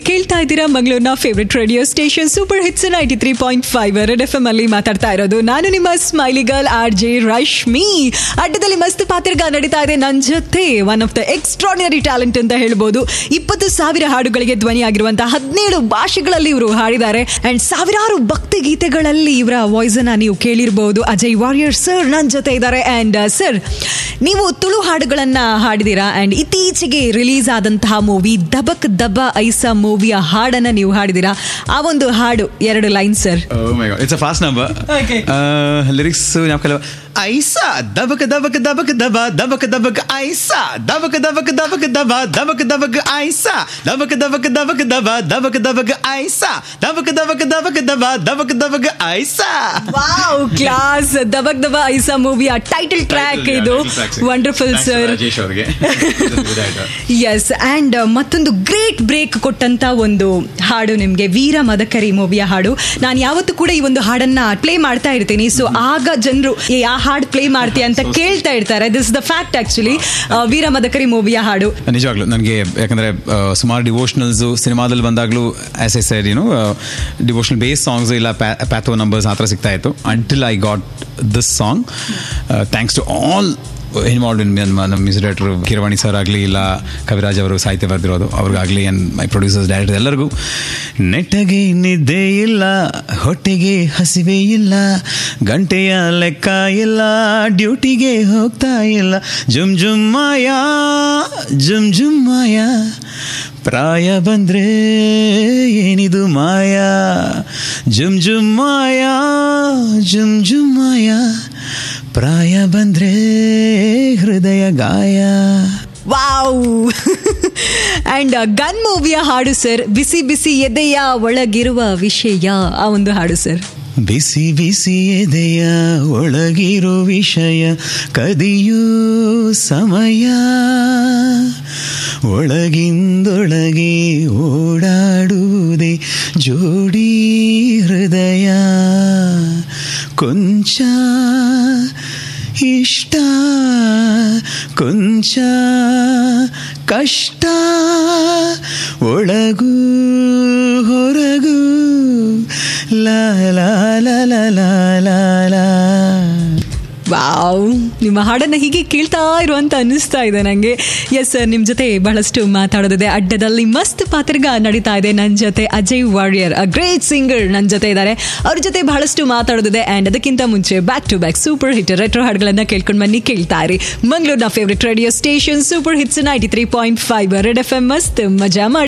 ಕೇಳ್ತಾ ಇದ್ದೀರಾ ಮಂಗಳೂರಿನ favourite radio station super hits ninety three point five red F M ಅಲ್ಲಿ ಮಾತಾಡ್ತಾ ಇರೋದು ನಾನು ನಿಮ್ಮ smiley girl R J Rashmi ಅಡ್ಡದಲ್ಲಿ ಮಸ್ತ್ ಪಾತ್ರಗ ನಡೀತಾ ಇದೆ ನನ್ನ ಜೊತೆ one of the extraordinary talent ಅಂತ ಹೇಳ್ಬೋದು ಇಪ್ಪತ್ತು ಸಾವಿರ ಹಾಡುಗಳಿಗೆ ಧ್ವನಿಯಾಗಿರುವಂತಹ ಹದಿನೇಳು ಭಾಷೆಗಳಲ್ಲಿ ಇವರು ಹಾಡಿದ್ದಾರೆ ಅಂಡ್ ಸಾವಿರಾರು ಭಕ್ತಿ ಗೀತೆಗಳಲ್ಲಿ ಇವರ ವಾಯ್ಸ್ ಅನ್ನ ನೀವು ಕೇಳಿರಬಹುದು ಅಜಯ್ ವಾರಿಯರ್ ಸರ್ ನನ್ನ ಜೊತೆ ಇದ್ದಾರೆ ಅಂಡ್ ಸರ್ ನೀವು ತುಳು ಹಾಡುಗಳನ್ನ ಹಾಡಿದೀರಾ ಅಂಡ್ ಇತ್ತೀಚೆಗೆ ರಿಲೀಸ್ ಆದಂತಹ ಮೂವಿ ದಬಕ್ ದಬ ಐಸ ಮೂವಿಯ ಹಾಡನ್ನ ನೀವು ಹಾಡಿದೀರಾ ಆ ಒಂದು ಹಾಡು ಎರಡು line sir Oh my god, it's a fast number. Okay. Uh, lyrics ಜ್ಞಾಪಕ ಐಸಾ ದಬಕ ದಬಕ ದಬಕ ದಬ ದಬಕ ದಬಕ ಐಸಾ ದಬಕ ದಬಕ ದಬಕ ದಬ ದಬಕ ದಬಕ ಐಸಾ ದಬಕ ದಬಕ ದಬಕ ದಬ ದಬಕ ದಬಕ ಐಸಾ ದಬಕ ದಬಕ ದಬಕ ದಬ ದಬಕ ದಬಕ ಐಸಾ ವಾವ್ ಕ್ಲಾಸ್ ದಬಕ್ ದಬ ಐಸ ಮೂವಿಯ ಟೈಟಲ್ ಟ್ರ್ಯಾಕ್ ಇದು ವಂಡರ್ಫುಲ್ ಸರ್ ರಾಜೇಶ್ ಅವರಿಗೆ ಎಸ್ ಅಂಡ್ ಮತ್ತೊಂದು ಗ್ರೇಟ್ ಬ್ರೇಕ್ ಕೊಟ್ಟಂತ ಒಂದು ಹಾಡು ನಿಮಗೆ ವೀರ ಮದಕರಿ ಮೂವಿಯ ಹಾಡು ನಾನು ಯಾವತ್ತೂ ಕೂಡ ಈ ಒಂದು ಹಾಡನ್ನ ಪ್ಲೇ ಮಾಡ್ತಾ ಇರ್ತೀನಿ ಸೊ ಆಗ ಜನರು ಆ ಹಾಡು ಪ್ಲೇ ಮಾಡ್ತೀಯ ಅಂತ ಕೇಳ್ತಾ ಇರ್ತಾರೆ this the fact actually Veera Madakari ಮೂವಿಯ ಹಾಡು ನಿಜವಾಗ್ಲು ನನಗೆ ಯಾಕಂದರೆ ಸುಮಾರು ಡಿವೋಷನಲ್ಸು ಸಿನಿಮಾದಲ್ಲಿ ಬಂದಾಗಲೂ ಆಸ್ ಎ ಸೈಡ್ ಏನು ಡಿವೋಷನಲ್ ಬೇಸ್ ಸಾಂಗ್ಸ್ ಇಲ್ಲ ಪ್ಯಾಥೋ ನಂಬರ್ಸ್ ಆ ಥರ ಸಿಗ್ತಾ ಇತ್ತು until I got this song thanks to all involve in ನಮ್ಮ ನಮ್ಮ ಮ್ಯೂಸಿಕ್ ಡೈರೆಕ್ಟರ್ ಕಿರವಾಣಿ ಸರ್ ಆಗಲಿ ಇಲ್ಲ ಕವಿರಾಜ್ ಅವರು ಸಾಹಿತ್ಯ ಬರೆದಿರೋದು ಅವ್ರಿಗಾಗಲಿ ಆ್ಯಂಡ್ ಮೈ ಪ್ರೊಡ್ಯೂಸರ್ಸ್ ಡೈರೆಕ್ಟರ್ ಎಲ್ಲರಿಗೂ ನೆಟ್ಟಗೆ ನಿದ್ದೆ ಇಲ್ಲ ಹೊಟ್ಟೆಗೆ ಹಸಿವೆ ಇಲ್ಲ ಗಂಟೆಯ ಲೆಕ್ಕ ಇಲ್ಲ ಡ್ಯೂಟಿಗೆ ಹೋಗ್ತಾ ಇಲ್ಲ ಜುಮ್ ಜುಮ್ ಮಾಯಾ ಜುಮ್ ಜುಮ್ ಮಾಯಾ ಪ್ರಾಯ ಬಂದ್ರೆ ಏನಿದು ಮಾಯಾ ಜುಮ್ ಜುಮ್ ಮಾಯಾ ಜುಮ್ ಜುಮ್ ಮಾಯಾ ಪ್ರಾಯ ಬಂದ್ರೆ ಹೃದಯ ಗಾಯ ವಾವ್ ಅಂಡ್ ಗನ್ ಮೂವಿಯ ಹಾಡು ಸರ್ ಬಿಸಿ ಬಿಸಿ ಎದೆಯ ಒಳಗಿರುವ ವಿಷಯ ಆ ಒಂದು ಹಾಡು ಸರ್ ಬಿಸಿ ಬಿಸಿ ಎದೆಯ ಒಳಗಿರೋ ವಿಷಯ ಕದಿಯೋ ಸಮಯ ಒಳಗಿಂದೊಳಗೆ ಓಡಾಡುವುದೇ ಜೋಡಿ ಹೃದಯ ಕೊಂಚ ಇಷ್ಟ ಕೊಂಚ ಕಷ್ಟ ಒಳಗೂ ಹೊರಗೂ ಲಾ ಲಾ ಲಾ ಲಾ ಲಾ ಲಾ ಲಾ ವಾವ್ ನಿಮ್ಮ ಹಾಡನ್ನು ಹೀಗೆ ಕೇಳ್ತಾ ಇರುವಂತ ಅನ್ನಿಸ್ತಾ ಇದೆ ನನಗೆ ಎಸ್ ಸರ್ ನಿಮ್ಮ ಜೊತೆ ಬಹಳಷ್ಟು ಮಾತಾಡೋದಿದೆ ಅಡ್ಡದಲ್ಲಿ ಮಸ್ತ್ ಪಾತ್ರಗ ನಡೀತಾ ಇದೆ ನನ್ನ ಜೊತೆ Ajay Warrier a great singer ನನ್ನ ಜೊತೆ ಇದ್ದಾರೆ ಅವ್ರ ಜೊತೆ ಬಹಳಷ್ಟು ಮಾತಾಡೋದಿದೆ ಆ್ಯಂಡ್ ಅದಕ್ಕಿಂತ ಮುಂಚೆ back to back super hit retro ಹಾಡುಗಳನ್ನ ಕೇಳ್ಕೊಂಡು ಬನ್ನಿ ಕೇಳ್ತಾ ಇರಿ ಮಂಗಳೂರಿನ favourite radio station super hits ninety three point five red F M ಮಸ್ತ್ ಮಜಾ ಮಾಡಿ